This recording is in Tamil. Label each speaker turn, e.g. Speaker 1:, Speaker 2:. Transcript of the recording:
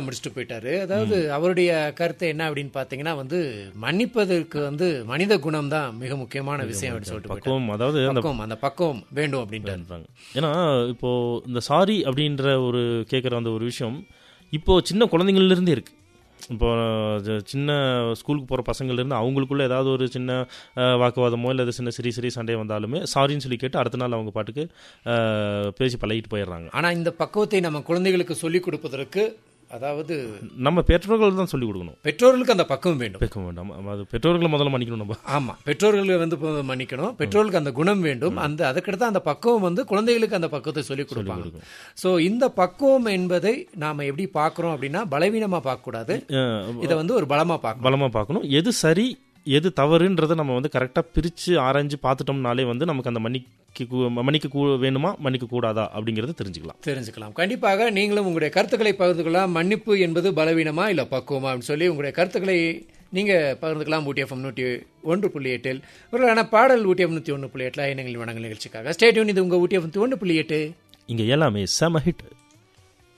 Speaker 1: முடிச்சுட்டு போயிட்டாரு அதாவது அவருடைய கருத்து என்ன அப்படின்னு பாத்தீங்கன்னா வந்து மன்னிப்பதற்கு வந்து மனித குணம் தான் மிக முக்கியமான விஷயம் அப்படின்னு சொல்லிட்டு போயிட்டாரு.
Speaker 2: பக்குவம் அதாவது அந்த
Speaker 1: பக்குவம் அந்த பக்குவம் வேண்டும் அப்படின்ட்டு
Speaker 2: பண்றாங்க ஏன்னா இப்போ இந்த சாரி அப்படின்ற ஒரு கேட்குற அந்த ஒரு விஷயம் இப்போ சின்ன குழந்தைங்கள்ல இருந்தே இருக்கு இப்போ ஜ- சின்ன ஸ்கூலுக்கு போகிற பசங்கள்லேருந்து அவங்களுக்குள்ள ஏதாவது ஒரு சின்ன அஹ், வாக்குவாதமோ இல்லை சின்ன சிறிய சிறிய சண்டை வந்தாலுமே சாரின்னு சொல்லி கேட்டு அடுத்த நாள் அவங்க பாட்டுக்கு அஹ், பேசி பழகிட்டு போயிடுறாங்க
Speaker 1: ஆனா இந்த பக்குவத்தை நம்ம குழந்தைகளுக்கு சொல்லிக் கொடுப்பதற்கு அதாவது
Speaker 2: நம்ம பெற்றோர்கள் தான் சொல்லிக் கொடுக்கணும்
Speaker 1: பெற்றோர்களுக்கு அந்த பக்குவம் வேண்டும்
Speaker 2: பேக்க வேண்டாம் அது பெற்றோர்களை முதல்ல மன்னிக்கணும் நம்ம
Speaker 1: ஆமா பெற்றோர்களை வந்து இப்போ மன்னிக்கணும் பெற்றோர்களுக்கு அந்த குணம் வேண்டும் அந்த அதுக்கடுத்து அந்த பக்குவம் வந்து குழந்தைகளுக்கு அந்த பக்குவத்தை சொல்லிக் கொடுப்பாங்க சோ இந்த பக்குவம் என்பதை நாம எப்படி பார்க்கறோம் அப்படின்னா பலவீனமா பார்க்க கூடாது
Speaker 2: அஹ்,
Speaker 1: இதை வந்து ஒரு பலமா பார்க்கணும்
Speaker 2: பலமாக பார்க்கணும் எது சரி எது தவறுன்றதை நம்ம வந்து கரெக்டாக பிரித்து ஆராய்ஞ்சு பார்த்துட்டோம்னாலே வந்து நமக்கு அந்த மன்னிக்க கூ- மன்னிக்க கூ வேணுமா மன்னிக்க கூடாதா அப்படிங்கிறத தெரிஞ்சுக்கலாம்
Speaker 1: தெரிஞ்சுக்கலாம் கண்டிப்பாக நீங்களும் உங்களுடைய கருத்துக்களை பகிர்ந்து கொள்ளலாம் மன்னிப்பு என்பது பலவீனமா இல்ல பக்குவமா அப்படின்னு சொல்லி உங்களுடைய கருத்துக்களை நீங்க பகிர்ந்துக்கலாம் ஊட்டி எஃப்எம் நூற்றி ஒன்று புள்ளி எட்டில் ஒரு பாடல் ஊட்டி எஃப் நூற்றி ஒன்று புள்ளி எட்டில் எண்ணங்கள் வணங்கல் நிகழ்ச்சிக்காக ஸ்டேடியூன் இது உங்க ஊட்டி எஃப் ஒன்று புள்ளி எட்டு
Speaker 2: இங்கே எல்லாமே செம ஹிட்